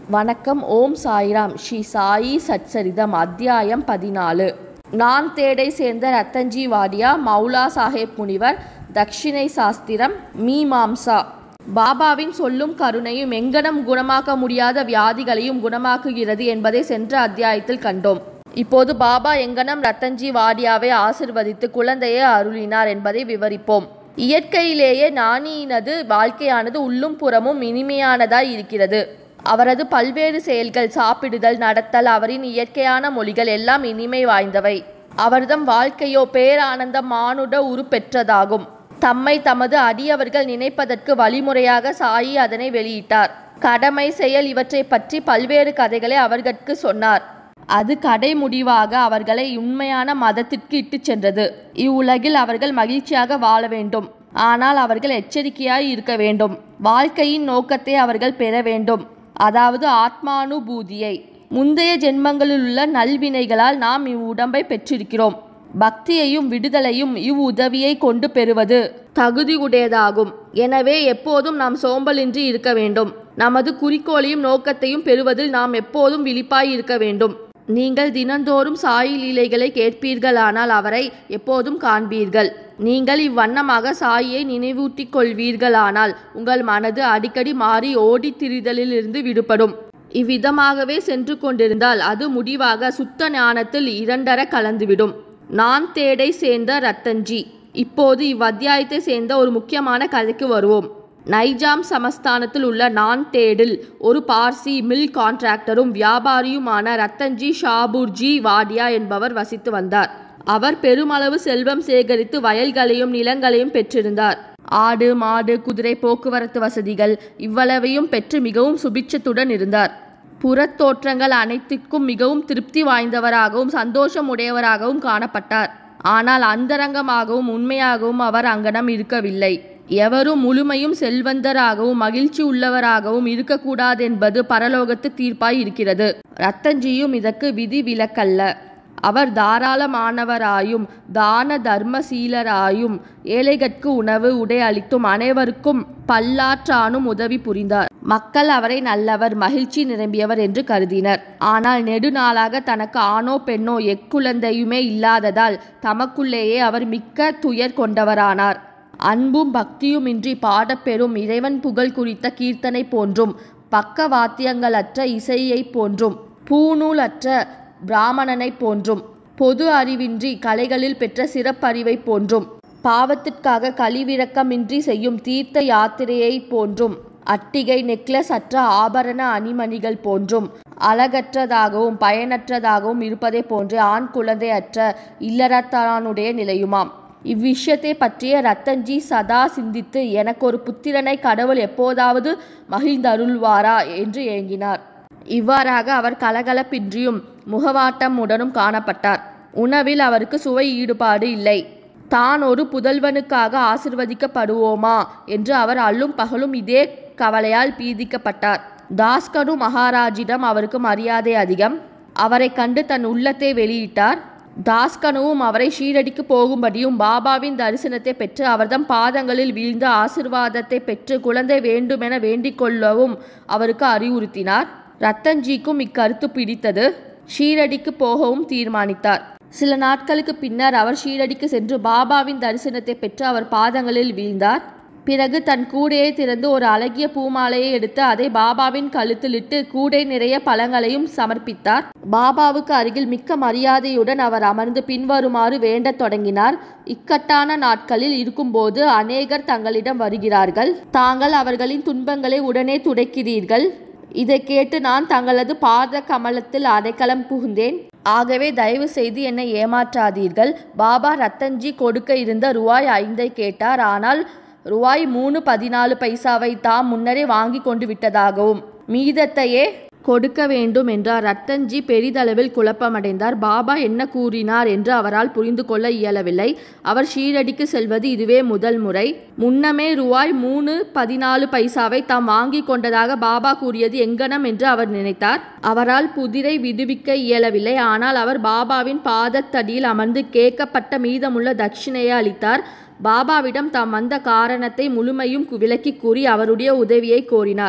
வணக்கம் ஓம் சாய்ராம் ஸ்ரீ சாயி சச்சரிதம் அத்தியாயம் பதினாலு நான் தேடை சேர்ந்த ரத்தன்ஜி வாடியா மௌலா சாஹேப் முனிவர் தக்ஷிணை சாஸ்திரம் மீமாம்சா பாபாவின் சொல்லும் கருணையும் எங்கனம் குணமாக்க முடியாத வியாதிகளையும் குணமாக்குகிறது என்பதை சென்ற அத்தியாயத்தில் கண்டோம் இப்போது பாபா எங்கனம் ரத்தன்ஜி வாடியாவை ஆசிர்வதித்து குழந்தையை அருளினார் என்பதை விவரிப்போம் இயற்கையிலேயே ஞானியினது வாழ்க்கையானது உள்ளும் புறமும் இனிமையானதாய் இருக்கிறது அவரது பல்வேறு செயல்கள் சாப்பிடுதல் நடத்தல் அவரின் இயற்கையான மொழிகள் எல்லாம் இனிமை வாய்ந்தவை அவர்தம் வாழ்க்கையோ பேரானந்தம் மானுட உருப்பெற்றதாகும் தம்மை தமது அடியவர்கள் நினைப்பதற்கு வழிமுறையாக சாயி அதனை வெளியிட்டார் கடமை செயல் இவற்றை பற்றி பல்வேறு கதைகளை அவர்கட்கு சொன்னார் அது கடை முடிவாக அவர்களை உண்மையான மதத்திற்கு இட்டுச் சென்றது இவ்வுலகில் அவர்கள் மகிழ்ச்சியாக வாழ வேண்டும் ஆனால் அவர்கள் எச்சரிக்கையாய் இருக்க வேண்டும் வாழ்க்கையின் நோக்கத்தை அவர்கள் பெற வேண்டும் அதாவது ஆத்மானுபூதியை முந்தைய ஜென்மங்களில் உள்ள நல்வினைகளால் நாம் இவ்வுடம்பை பெற்றிருக்கிறோம் பக்தியையும் விடுதலையும் இவ்வுதவியை கொண்டு பெறுவது தகுதியுடையதாகும் எனவே எப்போதும் நாம் சோம்பலின்றி இருக்க வேண்டும் நமது குறிக்கோளையும் நோக்கத்தையும் பெறுவதில் நாம் எப்போதும் விழிப்பாய் இருக்க வேண்டும் நீங்கள் தினந்தோறும் சாயி லீலைகளை கேட்பீர்களானால் அவரை எப்போதும் காண்பீர்கள் நீங்கள் இவ்வண்ணமாக சாயியை நினைவூட்டிக் கொள்வீர்களானால் உங்கள் மனது அடிக்கடி மாறி ஓடித் திரிதலிலிருந்து விடுபடும் இவ்விதமாகவே சென்று கொண்டிருந்தால் அது முடிவாக சுத்த ஞானத்தில் இரண்டர கலந்துவிடும் நான் தேடை சேர்ந்த ரத்தன்ஜி இப்போது இவ்வத்தியாயத்தை சேர்ந்த ஒரு முக்கியமான கதைக்கு வருவோம் நைஜாம் சமஸ்தானத்தில் உள்ள நான் தேடில் ஒரு பார்சி மில் கான்ட்ராக்டரும் வியாபாரியுமான ரத்தன்ஜி ஷாபூர்ஜி வாடியா என்பவர் வசித்து வந்தார் அவர் பெருமளவு செல்வம் சேகரித்து வயல்களையும் நிலங்களையும் பெற்றிருந்தார் ஆடு மாடு குதிரை போக்குவரத்து வசதிகள் இவ்வளவையும் பெற்று மிகவும் சுபிட்சத்துடன் இருந்தார் புறத்தோற்றங்கள் அனைத்திற்கும் மிகவும் திருப்தி வாய்ந்தவராகவும் சந்தோஷம் உடையவராகவும் காணப்பட்டார் ஆனால் அந்தரங்கமாகவும் உண்மையாகவும் அவர் அங்கனம் இருக்கவில்லை எவரும் முழுமையும் செல்வந்தராகவும் மகிழ்ச்சி உள்ளவராகவும் இருக்கக்கூடாதென்பது பரலோகத்து தீர்ப்பாய் இருக்கிறது ரத்தன்ஜியும் இதற்கு விதி விலக்கல்ல அவர் தாராளமானவராயும் தான தர்மசீலராயும் ஏழைகட்கு உணவு உடை அளித்தும் அனைவருக்கும் பல்லாற்றானும் உதவி புரிந்தார் மக்கள் அவரை நல்லவர் மகிழ்ச்சி நிரம்பியவர் என்று கருதினர் ஆனால் நெடுநாளாக தனக்கு ஆணோ பெண்ணோ எக்குழந்தையுமே இல்லாததால் தமக்குள்ளேயே அவர் மிக்க துயர் கொண்டவரானார் அன்பும் பக்தியுமின்றி பாடப்பெறும் இறைவன் புகழ் குறித்த கீர்த்தனை போன்றும் பக்கவாத்தியங்களற்ற இசையை போன்றும் பூநூலற்ற பிராமணனை போன்றும் பொது அறிவின்றி கலைகளில் பெற்ற சிறப்பறிவை போன்றும் பாவத்திற்காக கழிவிறக்கமின்றி செய்யும் தீர்த்த யாத்திரையை போன்றும் அட்டிகை நெக்லஸ் அற்ற ஆபரண அணிமணிகள் போன்றும் அழகற்றதாகவும் பயனற்றதாகவும் இருப்பதை போன்றே ஆண் குழந்தை அற்ற இல்லறத்தானுடைய நிலையுமாம் இவ்விஷயத்தை பற்றிய ரத்தன்ஜி சதா சிந்தித்து எனக்கு ஒரு புத்திரனை கடவுள் எப்போதாவது மகிழ்ந்தருள்வாரா என்று ஏங்கினார் இவ்வாறாக அவர் கலகலப்பின்றியும் முகவாட்டமுடனும் காணப்பட்டார் உணவில் அவருக்கு சுவை ஈடுபாடு இல்லை தான் ஒரு புதல்வனுக்காக ஆசிர்வதிக்கப்படுவோமா என்று அவர் அல்லும் பகலும் இதே கவலையால் பீதிக்கப்பட்டார் தாஸ்கனு மகாராஜிடம் அவருக்கு மரியாதை அதிகம் அவரை கண்டு தன் உள்ளத்தை வெளியிட்டார் தாஸ்கனுவும் அவரை ஷீரடிக்கு போகும்படியும் பாபாவின் தரிசனத்தை பெற்று அவர்தம் பாதங்களில் வீழ்ந்த ஆசிர்வாதத்தை பெற்று குழந்தை வேண்டுமென வேண்டிக் கொள்ளவும் அவருக்கு அறிவுறுத்தினார் ரத்தன்ஜிக்கும் இக்கருத்து பிடித்தது ஷீரடிக்கு போகவும் தீர்மானித்தார் சில நாட்களுக்கு பின்னர் அவர் ஷீரடிக்கு சென்று பாபாவின் தரிசனத்தை பெற்று அவர் பாதங்களில் வீழ்ந்தார் பிறகு தன் கூடையை திறந்து ஒரு அழகிய பூமாலையை எடுத்து அதை பாபாவின் கழுத்திலிட்டு கூடை நிறைய பழங்களையும் சமர்ப்பித்தார் பாபாவுக்கு அருகில் மிக்க மரியாதையுடன் அவர் அமர்ந்து பின்வருமாறு வேண்டத் தொடங்கினார் இக்கட்டான நாட்களில் இருக்கும்போது அநேகர் தங்களிடம் வருகிறார்கள் தாங்கள் அவர்களின் துன்பங்களை உடனே துடைக்கிறீர்கள் இதை கேட்டு நான் தங்களது பாத கமலத்தில் அடைக்கலம் புகுந்தேன் ஆகவே தயவு செய்து என்னை ஏமாற்றாதீர்கள் பாபா ரத்தன்ஜி கொடுக்க இருந்த ரூபாய் ஐந்தை கேட்டார் ஆனால் ரூபாய் மூணு பதினாலு பைசாவை தாம் முன்னரே வாங்கி கொண்டு விட்டதாகவும் மீதத்தையே கொடுக்க வேண்டும் என்றார் ரத்தன்ஜி பெரிதளவில் குழப்பமடைந்தார் பாபா என்ன கூறினார் என்று அவரால் புரிந்து கொள்ள இயலவில்லை அவர் ஷீரடிக்கு செல்வது இதுவே முதல் முறை முன்னமே ரூபாய் மூணு பதினாலு பைசாவை தாம் வாங்கி கொண்டதாக பாபா கூறியது எங்கனம் என்று அவர் நினைத்தார் அவரால் புதிரை விடுவிக்க இயலவில்லை ஆனால் அவர் பாபாவின் பாதத்தடியில் அமர்ந்து கேட்கப்பட்ட மீதமுள்ள தட்சிணையை அளித்தார் பாபாவிடம் தாம் வந்த காரணத்தை முழுமையும் விளக்கி கூறி அவருடைய உதவியை கோரினார்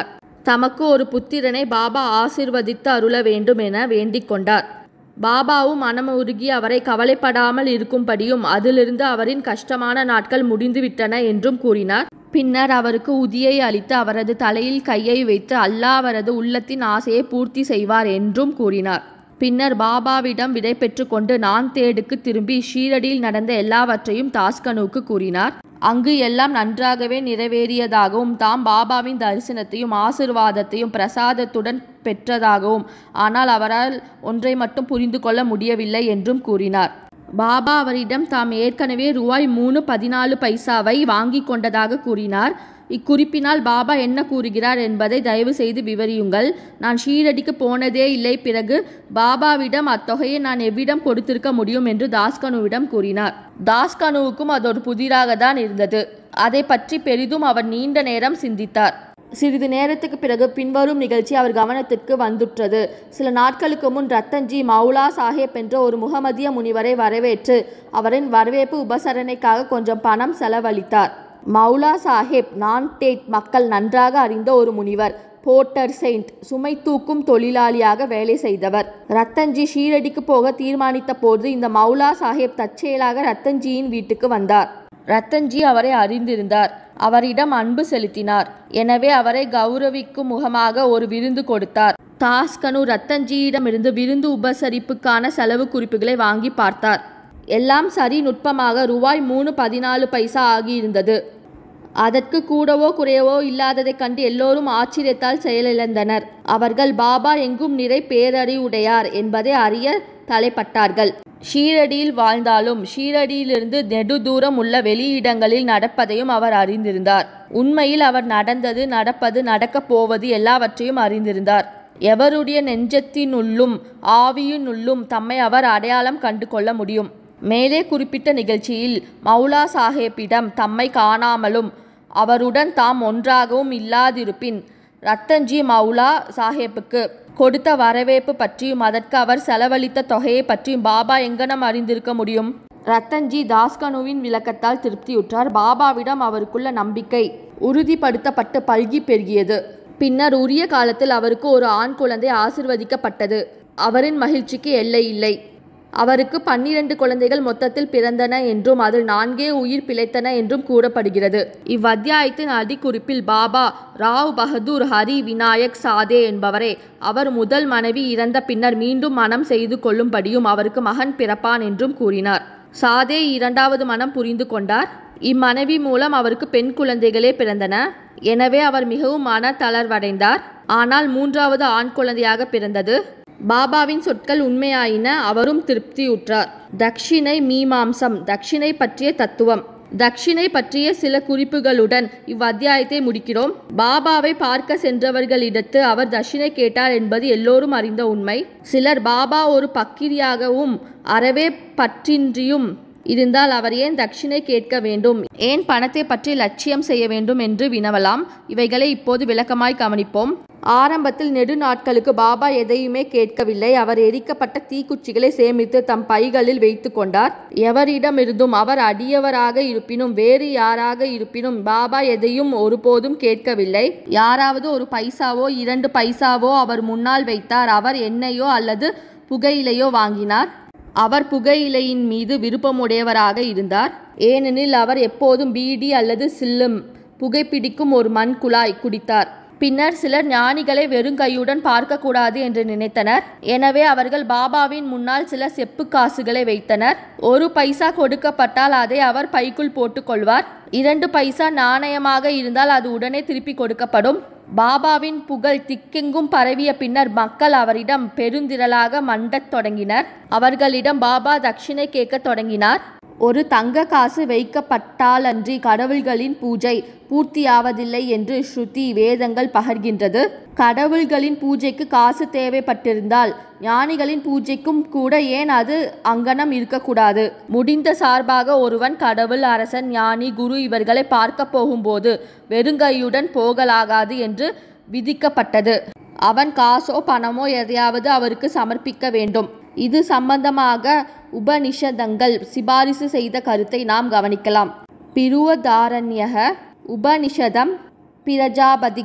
தமக்கு ஒரு புத்திரனை பாபா ஆசிர்வதித்து அருள வேண்டும் என வேண்டிக் கொண்டார் பாபாவும் மனமுருகி அவரை கவலைப்படாமல் இருக்கும்படியும் அதிலிருந்து அவரின் கஷ்டமான நாட்கள் முடிந்துவிட்டன என்றும் கூறினார் பின்னர் அவருக்கு உதியை அளித்து அவரது தலையில் கையை வைத்து அல்லாஹ் அவரது உள்ளத்தின் ஆசையை பூர்த்தி செய்வார் என்றும் கூறினார் பின்னர் பாபாவிடம் விடை பெற்றுக்கொண்டு நாந்தேடுக்கு திரும்பி ஷீரடியில் நடந்த எல்லாவற்றையும் தாஸ்கனுவுக்கு கூறினார் அங்கு எல்லாம் நன்றாகவே நிறைவேறியதாகவும் தாம் பாபாவின் தரிசனத்தையும் ஆசிர்வாதத்தையும் பிரசாதத்துடன் பெற்றதாகவும் ஆனால் அவரால் ஒன்றை மட்டும் புரிந்து கொள்ள முடியவில்லை என்றும் கூறினார் பாபா அவரிடம் தாம் ஏற்கனவே ரூபாய் மூணு பதினாலு பைசாவை வாங்கி கொண்டதாக கூறினார் இக்குறிப்பினால் பாபா என்ன கூறுகிறார் என்பதை தயவு செய்து விவரியுங்கள் நான் ஷீரடிக்கு போனதே இல்லை பிறகு பாபாவிடம் அத்தொகையை நான் எவ்விடம் கொடுத்திருக்க முடியும் என்று தாஸ்கனுவிடம் கூறினார் தாஸ்கனுவுக்கும் அது ஒரு புதிராக தான் இருந்தது அதை பற்றி பெரிதும் அவர் நீண்ட நேரம் சிந்தித்தார் சிறிது நேரத்துக்கு பிறகு பின்வரும் நிகழ்ச்சி அவர் கவனத்திற்கு வந்துற்றது சில நாட்களுக்கு முன் ரத்தன்ஜி மௌலா சாஹேப் என்ற ஒரு முகமதிய முனிவரை வரவேற்று அவரின் வரவேற்பு உபசரணைக்காக கொஞ்சம் பணம் செலவழித்தார் மௌலா சாஹேப் நான்டேட் மக்கள் நன்றாக அறிந்த ஒரு முனிவர் போர்ட்டர் செயின்ட் சுமை தூக்கும் தொழிலாளியாக வேலை செய்தவர் ரத்தன்ஜி ஷீரடிக்கு போக தீர்மானித்த போது இந்த மௌலா சாஹேப் தற்செயலாக ரத்தன்ஜியின் வீட்டுக்கு வந்தார் ரத்தன்ஜி அவரை அறிந்திருந்தார் அவரிடம் அன்பு செலுத்தினார் எனவே அவரை கௌரவிக்கும் முகமாக ஒரு விருந்து கொடுத்தார் தாஸ்கனு ரத்தன்ஜியிடமிருந்து விருந்து உபசரிப்புக்கான செலவு குறிப்புகளை வாங்கி பார்த்தார் எல்லாம் சரி நுட்பமாக ரூபாய் மூணு பதினாலு பைசா ஆகியிருந்தது அதற்கு கூடவோ குறையவோ இல்லாததைக் கண்டு எல்லோரும் ஆச்சரியத்தால் செயலிழந்தனர் அவர்கள் பாபா எங்கும் நிறை பேரறிவுடையார் என்பதை அறிய தலைப்பட்டார்கள் ஷீரடியில் வாழ்ந்தாலும் ஷீரடியிலிருந்து நெடுதூரம் உள்ள வெளியிடங்களில் நடப்பதையும் அவர் அறிந்திருந்தார் உண்மையில் அவர் நடந்தது நடப்பது நடக்கப் போவது எல்லாவற்றையும் அறிந்திருந்தார் எவருடைய நெஞ்சத்தினுள்ளும் ஆவியினுள்ளும் தம்மை அவர் அடையாளம் கண்டு கொள்ள முடியும் மேலே குறிப்பிட்ட நிகழ்ச்சியில் மௌலா சாஹேப்பிடம் தம்மை காணாமலும் அவருடன் தாம் ஒன்றாகவும் இல்லாதிருப்பின் ரத்தன்ஜி மௌலா சாஹேப்புக்கு கொடுத்த வரவேற்பு பற்றியும் அதற்கு அவர் செலவழித்த தொகையை பற்றியும் பாபா எங்கனம் அறிந்திருக்க முடியும் ரத்தன்ஜி தாஸ்கனுவின் விளக்கத்தால் திருப்தியுற்றார் பாபாவிடம் அவருக்குள்ள நம்பிக்கை உறுதிப்படுத்தப்பட்டு பல்கி பெருகியது பின்னர் உரிய காலத்தில் அவருக்கு ஒரு ஆண் குழந்தை ஆசிர்வதிக்கப்பட்டது அவரின் மகிழ்ச்சிக்கு எல்லை இல்லை அவருக்கு பன்னிரண்டு குழந்தைகள் மொத்தத்தில் பிறந்தன என்றும் அதில் நான்கே உயிர் பிழைத்தன என்றும் கூறப்படுகிறது இவ்வத்தியாயத்தின் அடிக்குறிப்பில் பாபா ராவ் பகதூர் ஹரி விநாயக் சாதே என்பவரே அவர் முதல் மனைவி இறந்த பின்னர் மீண்டும் மனம் செய்து கொள்ளும்படியும் அவருக்கு மகன் பிறப்பான் என்றும் கூறினார் சாதே இரண்டாவது மனம் புரிந்து கொண்டார் இம்மனைவி மூலம் அவருக்கு பெண் குழந்தைகளே பிறந்தன எனவே அவர் மிகவும் மன தளர்வடைந்தார் ஆனால் மூன்றாவது ஆண் குழந்தையாக பிறந்தது பாபாவின் சொற்கள் உண்மையாயின அவரும் திருப்தியுற்றார் தக்ஷிணை மீமாம்சம் தக்ஷிணை பற்றிய தத்துவம் தக்ஷிணை பற்றிய சில குறிப்புகளுடன் இவ்வத்தியாயத்தை முடிக்கிறோம் பாபாவை பார்க்க சென்றவர்களிடத்து அவர் தட்சிணை கேட்டார் என்பது எல்லோரும் அறிந்த உண்மை சிலர் பாபா ஒரு பக்கிரியாகவும் அறவே பற்றின்றியும் இருந்தால் அவர் ஏன் தட்சிணை கேட்க வேண்டும் ஏன் பணத்தை பற்றி லட்சியம் செய்ய வேண்டும் என்று வினவலாம் இவைகளை இப்போது விளக்கமாய் கவனிப்போம் ஆரம்பத்தில் நெடு நாட்களுக்கு பாபா எதையுமே கேட்கவில்லை அவர் எரிக்கப்பட்ட தீக்குச்சிகளை சேமித்து தம் பைகளில் வைத்து கொண்டார் எவரிடமிருந்தும் அவர் அடியவராக இருப்பினும் வேறு யாராக இருப்பினும் பாபா எதையும் ஒருபோதும் கேட்கவில்லை யாராவது ஒரு பைசாவோ இரண்டு பைசாவோ அவர் முன்னால் வைத்தார் அவர் எண்ணெயோ அல்லது புகையிலையோ வாங்கினார் அவர் புகையிலையின் மீது விருப்பமுடையவராக இருந்தார் ஏனெனில் அவர் எப்போதும் பீடி அல்லது சில்லும் புகைப்பிடிக்கும் ஒரு மண் குழாய் குடித்தார் பின்னர் சிலர் ஞானிகளை வெறுங்கையுடன் பார்க்கக்கூடாது என்று நினைத்தனர் எனவே அவர்கள் பாபாவின் முன்னால் சில செப்பு காசுகளை வைத்தனர் ஒரு பைசா கொடுக்கப்பட்டால் அதை அவர் பைக்குள் போட்டுக்கொள்வார் இரண்டு பைசா நாணயமாக இருந்தால் அது உடனே திருப்பி கொடுக்கப்படும் பாபாவின் புகழ் திக்கெங்கும் பரவிய பின்னர் மக்கள் அவரிடம் பெருந்திரளாக மண்டத் தொடங்கினர் அவர்களிடம் பாபா தட்சிணை கேட்கத் தொடங்கினார் ஒரு தங்க காசு வைக்கப்பட்டாலன்றி கடவுள்களின் பூஜை பூர்த்தியாவதில்லை என்று ஸ்ருதி வேதங்கள் பகர்கின்றது கடவுள்களின் பூஜைக்கு காசு தேவைப்பட்டிருந்தால் ஞானிகளின் பூஜைக்கும் கூட ஏன் அது அங்கனம் இருக்கக்கூடாது முடிந்த சார்பாக ஒருவன் கடவுள் அரசன் ஞானி குரு இவர்களை பார்க்க போகும்போது வெறுங்கையுடன் போகலாகாது என்று விதிக்கப்பட்டது அவன் காசோ பணமோ எதையாவது அவருக்கு சமர்ப்பிக்க வேண்டும் இது சம்பந்தமாக உபனிஷதங்கள் சிபாரிசு செய்த கருத்தை நாம் கவனிக்கலாம் பிருவதாரண்யக உபனிஷதம் பிரஜாபதிக்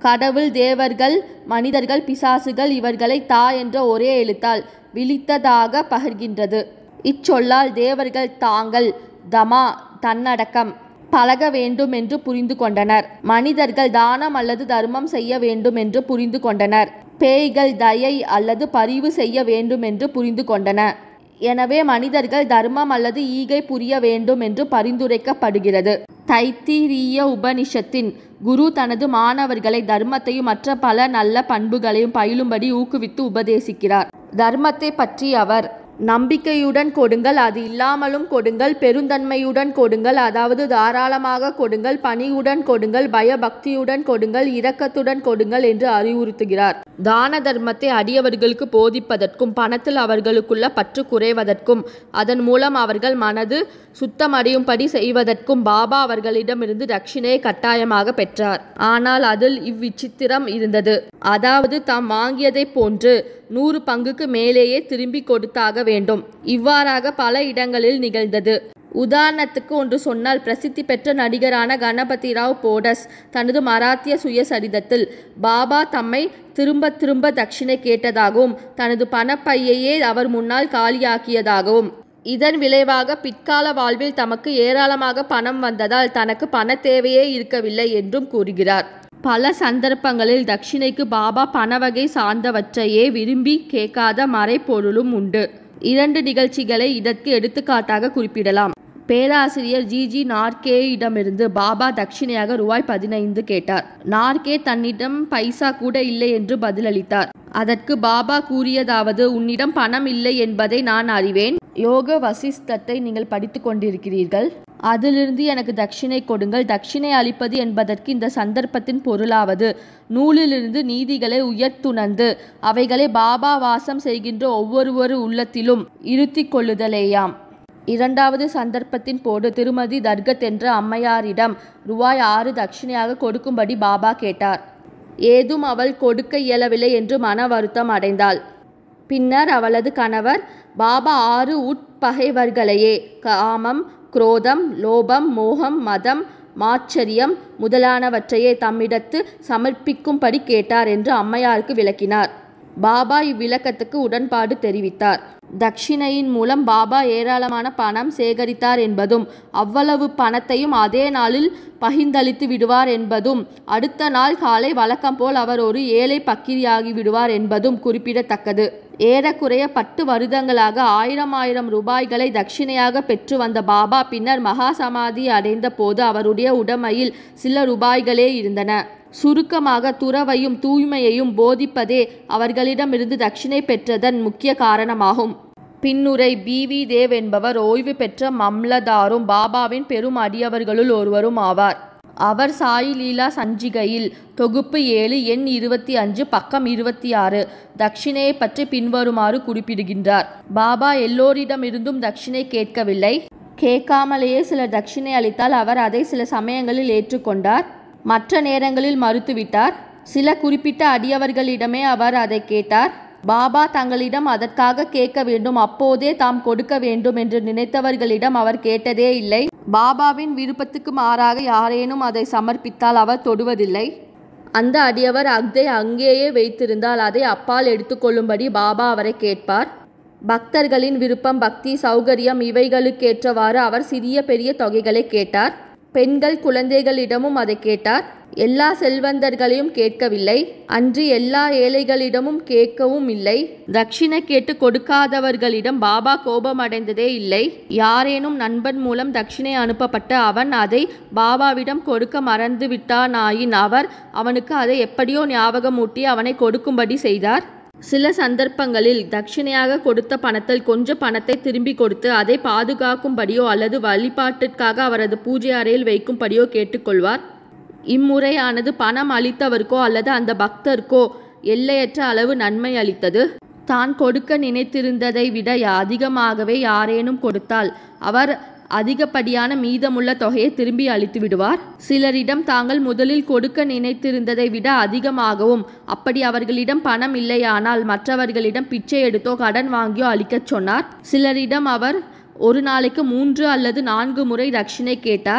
கடவுள் தேவர்கள் மனிதர்கள் பிசாசுகள் இவர்களை தா என்ற ஒரே எழுத்தால் விழித்ததாக பகர்கின்றது இச்சொல்லால் தேவர்கள் தாங்கள் தமா தன்னடக்கம் பழக வேண்டும் என்று புரிந்து கொண்டனர் மனிதர்கள் தானம் அல்லது தர்மம் செய்ய வேண்டும் என்று புரிந்து கொண்டனர் பேய்கள் தயை அல்லது பரிவு செய்ய வேண்டும் என்று புரிந்து கொண்டன எனவே மனிதர்கள் தர்மம் அல்லது ஈகை புரிய வேண்டும் என்று பரிந்துரைக்கப்படுகிறது தைத்திரிய உபனிஷத்தின் குரு தனது மாணவர்களை தர்மத்தையும் மற்ற பல நல்ல பண்புகளையும் பயிலும்படி ஊக்குவித்து உபதேசிக்கிறார் தர்மத்தை பற்றி அவர் நம்பிக்கையுடன் கொடுங்கள் அது இல்லாமலும் கொடுங்கள் பெருந்தன்மையுடன் கொடுங்கள் அதாவது தாராளமாக கொடுங்கள் பணிவுடன் கொடுங்கள் பயபக்தியுடன் கொடுங்கள் இரக்கத்துடன் கொடுங்கள் என்று அறிவுறுத்துகிறார் தான தர்மத்தை அடியவர்களுக்கு போதிப்பதற்கும் பணத்தில் அவர்களுக்குள்ள பற்று குறைவதற்கும் அதன் மூலம் அவர்கள் மனது சுத்தமடையும்படி செய்வதற்கும் பாபா அவர்களிடமிருந்து தட்சிணையை கட்டாயமாக பெற்றார் ஆனால் அதில் இவ்விசித்திரம் இருந்தது அதாவது தாம் வாங்கியதைப் போன்று நூறு பங்குக்கு மேலேயே திரும்பி கொடுத்தாக வேண்டும் இவ்வாறாக பல இடங்களில் நிகழ்ந்தது உதாரணத்துக்கு ஒன்று சொன்னால் பிரசித்தி பெற்ற நடிகரான கணபதி ராவ் போடஸ் தனது மராத்திய சுயசரிதத்தில் பாபா தம்மை திரும்ப திரும்ப தட்சிணை கேட்டதாகவும் தனது பணப்பையையே அவர் முன்னால் காலியாக்கியதாகவும் இதன் விளைவாக பிற்கால வாழ்வில் தமக்கு ஏராளமாக பணம் வந்ததால் தனக்கு பண தேவையே இருக்கவில்லை என்றும் கூறுகிறார் பல சந்தர்ப்பங்களில் தட்சிணைக்கு பாபா பணவகை சார்ந்தவற்றையே விரும்பி கேட்காத மறைப்பொருளும் உண்டு இரண்டு நிகழ்ச்சிகளை இதற்கு எடுத்துக்காட்டாக குறிப்பிடலாம் பேராசிரியர் ஜிஜி நார்கேயிடமிருந்து பாபா தட்சிணையாக ரூபாய் பதினைந்து கேட்டார் நார்கே தன்னிடம் பைசா கூட இல்லை என்று பதிலளித்தார் அதற்கு பாபா கூறியதாவது உன்னிடம் பணம் இல்லை என்பதை நான் அறிவேன் யோக வசிஷ்டத்தை நீங்கள் படித்து கொண்டிருக்கிறீர்கள் அதிலிருந்து எனக்கு தட்சிணை கொடுங்கள் தட்சிணை அளிப்பது என்பதற்கு இந்த சந்தர்ப்பத்தின் பொருளாவது நூலிலிருந்து நீதிகளை உயர்த்துணர்ந்து அவைகளை பாபா வாசம் செய்கின்ற ஒவ்வொருவரு உள்ளத்திலும் இருத்தி கொள்ளுதலேயாம் இரண்டாவது சந்தர்ப்பத்தின் போது திருமதி தர்கத் என்ற அம்மையாரிடம் ரூபாய் ஆறு தட்சிணையாக கொடுக்கும்படி பாபா கேட்டார் ஏதும் அவள் கொடுக்க இயலவில்லை என்று மன வருத்தம் அடைந்தாள் பின்னர் அவளது கணவர் பாபா ஆறு உட்பகைவர்களையே காமம் குரோதம் லோபம் மோகம் மதம் மாச்சரியம் முதலானவற்றையே தம்மிடத்து சமர்ப்பிக்கும்படி கேட்டார் என்று அம்மையாருக்கு விளக்கினார் பாபா இவ்விளக்கத்துக்கு உடன்பாடு தெரிவித்தார் தட்சிணையின் மூலம் பாபா ஏராளமான பணம் சேகரித்தார் என்பதும் அவ்வளவு பணத்தையும் அதே நாளில் பகிர்ந்தளித்து விடுவார் என்பதும் அடுத்த நாள் காலை வழக்கம் போல் அவர் ஒரு ஏழை பக்கிரியாகி விடுவார் என்பதும் குறிப்பிடத்தக்கது ஏறக்குறைய பத்து வருடங்களாக ஆயிரம் ஆயிரம் ரூபாய்களை தட்சிணையாக பெற்று வந்த பாபா பின்னர் மகா சமாதி அடைந்த போது அவருடைய உடைமையில் சில ரூபாய்களே இருந்தன சுருக்கமாக துறவையும் தூய்மையையும் போதிப்பதே அவர்களிடமிருந்து தட்சிணை பெற்றதன் முக்கிய காரணமாகும் பின்னுரை பி வி தேவ் என்பவர் ஓய்வு பெற்ற மம்லதாரும் பாபாவின் பெரும் அடியவர்களுள் ஒருவரும் ஆவார் அவர் சாய் லீலா சஞ்சிகையில் தொகுப்பு ஏழு எண் இருபத்தி அஞ்சு பக்கம் இருபத்தி ஆறு தட்சிணையை பற்றி பின்வருமாறு குறிப்பிடுகின்றார் பாபா எல்லோரிடமிருந்தும் தட்சிணை கேட்கவில்லை கேட்காமலேயே சிலர் தட்சிணை அளித்தால் அவர் அதை சில சமயங்களில் ஏற்றுக்கொண்டார் மற்ற நேரங்களில் மறுத்துவிட்டார் சில குறிப்பிட்ட அடியவர்களிடமே அவர் அதை கேட்டார் பாபா தங்களிடம் அதற்காக கேட்க வேண்டும் அப்போதே தாம் கொடுக்க வேண்டும் என்று நினைத்தவர்களிடம் அவர் கேட்டதே இல்லை பாபாவின் விருப்பத்துக்கு மாறாக யாரேனும் அதை சமர்ப்பித்தால் அவர் தொடுவதில்லை அந்த அடியவர் அத்தை அங்கேயே வைத்திருந்தால் அதை அப்பால் எடுத்துக்கொள்ளும்படி பாபா அவரை கேட்பார் பக்தர்களின் விருப்பம் பக்தி சௌகரியம் இவைகளுக்கேற்றவாறு அவர் சிறிய பெரிய தொகைகளை கேட்டார் பெண்கள் குழந்தைகளிடமும் அதை கேட்டார் எல்லா செல்வந்தர்களையும் கேட்கவில்லை அன்று எல்லா ஏழைகளிடமும் கேட்கவும் இல்லை தட்சிணை கேட்டு கொடுக்காதவர்களிடம் பாபா கோபமடைந்ததே இல்லை யாரேனும் நண்பன் மூலம் தட்சிணை அனுப்பப்பட்ட அவன் அதை பாபாவிடம் கொடுக்க மறந்து விட்டானாயின் அவர் அவனுக்கு அதை எப்படியோ ஞாபகமூட்டி அவனை கொடுக்கும்படி செய்தார் சில சந்தர்ப்பங்களில் தட்சிணையாக கொடுத்த பணத்தில் கொஞ்சம் பணத்தை திரும்பி கொடுத்து அதை பாதுகாக்கும்படியோ அல்லது வழிபாட்டிற்காக அவரது பூஜை அறையில் வைக்கும்படியோ கேட்டுக்கொள்வார் இம்முறையானது பணம் அளித்தவருக்கோ அல்லது அந்த பக்தருக்கோ எல்லையற்ற அளவு நன்மை அளித்தது தான் கொடுக்க நினைத்திருந்ததை விட அதிகமாகவே யாரேனும் கொடுத்தால் அவர் அதிகப்படியான மீதமுள்ள தொகையை திரும்பி அளித்து விடுவார் சிலரிடம் தாங்கள் முதலில் கொடுக்க நினைத்திருந்ததை விட அதிகமாகவும் அப்படி அவர்களிடம் பணம் இல்லையானால் மற்றவர்களிடம் பிச்சை எடுத்தோ கடன் வாங்கியோ அளிக்கச் சொன்னார் சிலரிடம் அவர் ஒரு நாளைக்கு மூன்று அல்லது நான்கு முறை தட்சிணை கேட்டார்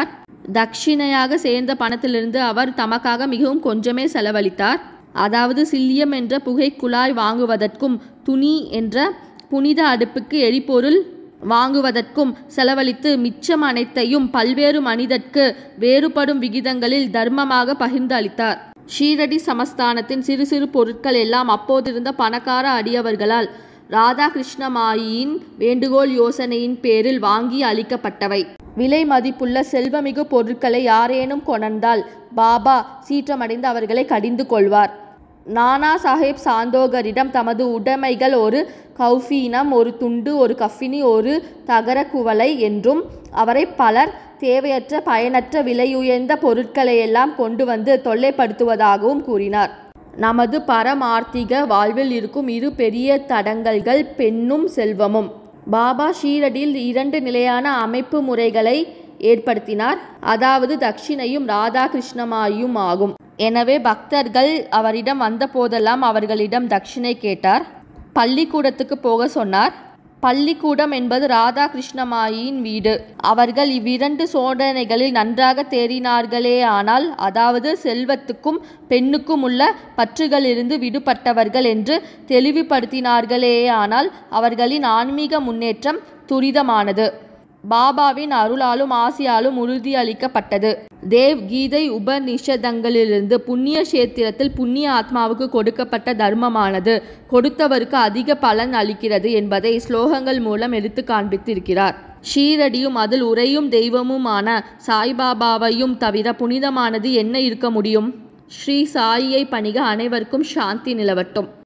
தட்சிணையாக சேர்ந்த பணத்திலிருந்து அவர் தமக்காக மிகவும் கொஞ்சமே செலவழித்தார் அதாவது சில்லியம் என்ற புகை குழாய் வாங்குவதற்கும் துணி என்ற புனித அடுப்புக்கு எரிபொருள் வாங்குவதற்கும் செலவழித்து மிச்சம் அனைத்தையும் பல்வேறு மனிதர்க்கு வேறுபடும் விகிதங்களில் தர்மமாக பகிர்ந்து அளித்தார் ஷீரடி சமஸ்தானத்தின் சிறு சிறு பொருட்கள் எல்லாம் அப்போதிருந்த பணக்கார அடியவர்களால் ராதாகிருஷ்ணமாயியின் வேண்டுகோள் யோசனையின் பேரில் வாங்கி அளிக்கப்பட்டவை விலை மதிப்புள்ள செல்வமிகு பொருட்களை யாரேனும் கொணர்ந்தால் பாபா சீற்றமடைந்து அவர்களை கடிந்து கொள்வார் நானா சாஹேப் சாந்தோகரிடம் தமது உடைமைகள் ஒரு கௌஃபீனம் ஒரு துண்டு ஒரு கஃபினி ஒரு தகர குவளை என்றும் அவரை பலர் தேவையற்ற பயனற்ற விலையுயர்ந்த பொருட்களையெல்லாம் கொண்டு வந்து தொல்லைப்படுத்துவதாகவும் கூறினார் நமது பரமார்த்திக வாழ்வில் இருக்கும் இரு பெரிய தடங்கல்கள் பெண்ணும் செல்வமும் பாபா ஷீரடியில் இரண்டு நிலையான அமைப்பு முறைகளை ஏற்படுத்தினார் அதாவது தட்சிணையும் ராதாகிருஷ்ணமாயும் ஆகும் எனவே பக்தர்கள் அவரிடம் வந்த போதெல்லாம் அவர்களிடம் தட்சிணை கேட்டார் பள்ளிக்கூடத்துக்கு போக சொன்னார் பள்ளிக்கூடம் என்பது ராதாகிருஷ்ணமாயின் வீடு அவர்கள் இவ்விரண்டு சோதனைகளில் நன்றாக தேறினார்களே ஆனால் அதாவது செல்வத்துக்கும் பெண்ணுக்கும் உள்ள பற்றுகளிலிருந்து விடுபட்டவர்கள் என்று தெளிவுபடுத்தினார்களே ஆனால் அவர்களின் ஆன்மீக முன்னேற்றம் துரிதமானது பாபாவின் அருளாலும் ஆசியாலும் உறுதியளிக்கப்பட்டது தேவ் கீதை உபநிஷதங்களிலிருந்து புண்ணிய கஷேத்திரத்தில் புண்ணிய ஆத்மாவுக்கு கொடுக்கப்பட்ட தர்மமானது கொடுத்தவருக்கு அதிக பலன் அளிக்கிறது என்பதை ஸ்லோகங்கள் மூலம் எடுத்து காண்பித்திருக்கிறார் ஷீரடியும் அதில் உறையும் தெய்வமுமான சாய்பாபாவையும் தவிர புனிதமானது என்ன இருக்க முடியும் ஸ்ரீ சாயியை பணிக அனைவருக்கும் சாந்தி நிலவட்டும்